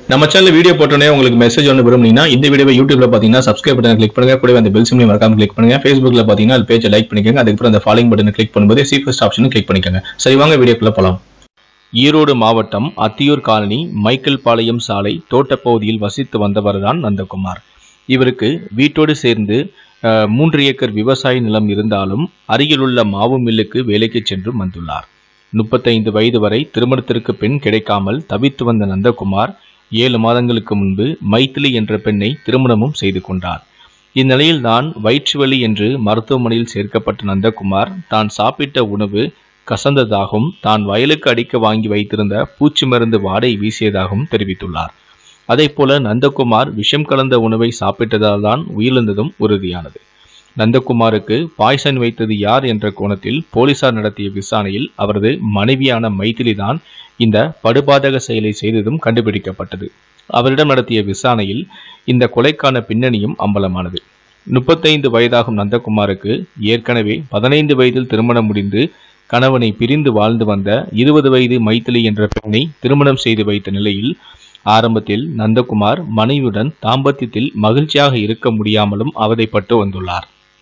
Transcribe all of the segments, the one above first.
நம்ம channel video போட்டோன்னே உங்களுக்கு மெசேஜ் ஒன்று விரும்புனீங்கன்னா இந்த வீடியோவை யூடியூப்ல பார்த்தீங்கன்னா சப்ஸ்கிரைப் பட்டன் கிளிக் பண்ணுங்க கூடவே அந்த பெல் சிம்லையும் மறக்காம கிளிக் பண்ணுங்க ஃபேஸ்புக்ல பார்த்தீங்கன்னா அது பேஜை லைக் பண்ணிக்கோங்க அதுக்கப்புறம் அந்த ஃபாலோயிங் பட்டனை கிளிக் பண்ணும்போது சி ஃபர்ஸ்ட் ஆப்ஷனும் கிளிக் பண்ணிக்கோங்க சரி வாங்க வீடியோக்குள்ள போலாம் ஈரோடு மாவட்டம் அத்தியூர் காலனி மைக்கேல் பாளையம் சாலை தோட்டப்பகுதியில் வசித்து வந்தவர்தான் நந்தகுமார் இவருக்கு வீட்டோடு சேர்ந்து அஹ், மூன்று ஏக்கர் விவசாய நிலம் இருந்தாலும் அருகிலுள்ள மாவு மில்லுக்கு வேலைக்கு சென்று வந்துள்ளார் முப்பத்தைந்து வயது வரை திருமணத்திற்கு பெண் கிடைக்காமல் தவித்து வந்த நந்தகுமார் ஏழு மாதங்களுக்கு முன்பு மைத்திலி என்ற பெண்ணை திருமணமும் செய்து கொண்டார் இந்நிலையில்தான் வயிற்றுவலி என்று மருத்துவமனையில் சேர்க்கப்பட்ட நந்தகுமார் தான் சாப்பிட்ட உணவு கசந்ததாகவும் தான் வயலுக்கு அடிக்க வாங்கி வைத்திருந்த பூச்சி மருந்து வாடை வீசியதாகவும் தெரிவித்துள்ளார் அதேபோல நந்தகுமார் விஷம் கலந்த உணவை சாப்பிட்டதால் தான் உயிரிழந்ததும் உறுதியானது நந்தகுமாருக்கு பாய்சன் வைத்தது யார் என்ற கோணத்தில் போலீசார் நடத்திய விசாரணையில் அவரது மனைவியான மைதிலி தான் இந்த படுபாதக செயலை செய்ததும் கண்டுபிடிக்கப்பட்டது அவரிடம் நடத்திய விசாரணையில் இந்த கொலைக்கான பின்னணியும் அம்பலமானது முப்பத்தைந்து வயதாகும் நந்தகுமாருக்கு ஏற்கனவே பதினைந்து வயதில் திருமணம் முடிந்து கணவனை பிரிந்து வாழ்ந்து வந்த இருபது வயது மைத்திலி என்ற பெண்ணை திருமணம் செய்து வைத்த நிலையில் ஆரம்பத்தில் நந்தகுமார் மனைவியுடன் தாம்பத்தியத்தில் மகிழ்ச்சியாக இருக்க முடியாமலும் அவதைப்பட்டு வந்துள்ளார்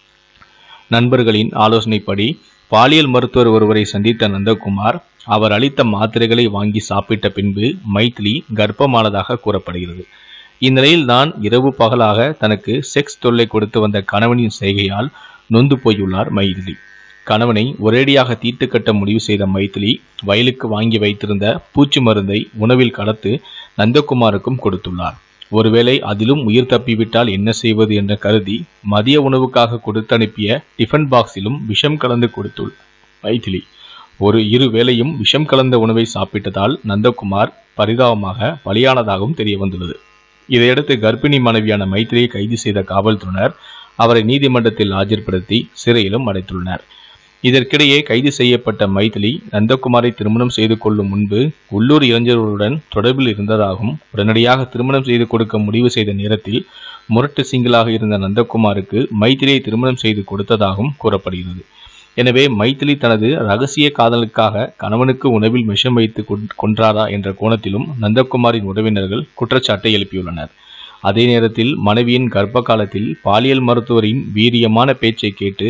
நண்பர்களின் ஆலோசனைப்படி பாலியல் மருத்துவர் ஒருவரை சந்தித்த நந்தகுமார் அவர் அளித்த மாத்திரைகளை வாங்கி சாப்பிட்ட பின்பு மைத்திலி கர்ப்பமானதாக கூறப்படுகிறது இந்நிலையில் தான் இரவு பகலாக தனக்கு செக்ஸ் தொல்லை கொடுத்து வந்த கணவனின் செய்கையால் நொந்து போயுள்ளார் மைதிலி கணவனை ஒரேடியாக தீர்த்து கட்ட முடிவு செய்த மைத்திலி வயலுக்கு வாங்கி வைத்திருந்த பூச்சி மருந்தை உணவில் கலத்து நந்தகுமாருக்கும் கொடுத்துள்ளார் ஒருவேளை அதிலும் உயிர் தப்பிவிட்டால் என்ன செய்வது என்ற கருதி மதிய உணவுக்காக கொடுத்து அனுப்பிய டிஃபன் பாக்ஸிலும் விஷம் கலந்து கொடுத்துள் மைதிலி ஒரு இரு வேளையும் விஷம் கலந்த உணவை சாப்பிட்டதால் நந்தகுமார் பரிதாபமாக பலியானதாகவும் தெரிய வந்துள்ளது இதையடுத்து கர்ப்பிணி மனைவியான மைத்திரியை கைது செய்த காவல்துறையினர் அவரை நீதிமன்றத்தில் ஆஜர்படுத்தி சிறையிலும் அடைத்துள்ளனர் இதற்கிடையே கைது செய்யப்பட்ட மைதிலி நந்தகுமாரை திருமணம் செய்து கொள்ளும் முன்பு உள்ளூர் இளைஞர்களுடன் தொடர்பில் இருந்ததாகவும் உடனடியாக திருமணம் செய்து கொடுக்க முடிவு செய்த நேரத்தில் முரட்டு சிங்கிளாக இருந்த நந்தகுமாருக்கு மைத்திலியை திருமணம் செய்து கொடுத்ததாகவும் கூறப்படுகிறது எனவே மைத்திலி தனது ரகசிய காதலுக்காக கணவனுக்கு உணவில் விஷம் வைத்து கொன்- கொன்றாரா என்ற கோணத்திலும் நந்தகுமாரின் உறவினர்கள் குற்றச்சாட்டை எழுப்பியுள்ளனர் அதே நேரத்தில் மனைவியின் கர்ப்ப காலத்தில் பாலியல் மருத்துவரின் வீரியமான பேச்சை கேட்டு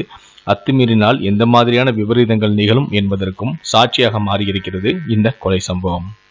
அத்துமீறினால் எந்த மாதிரியான விபரீதங்கள் நிகழும் என்பதற்கும் சாட்சியாக மாறியிருக்கிறது இந்த கொலை சம்பவம்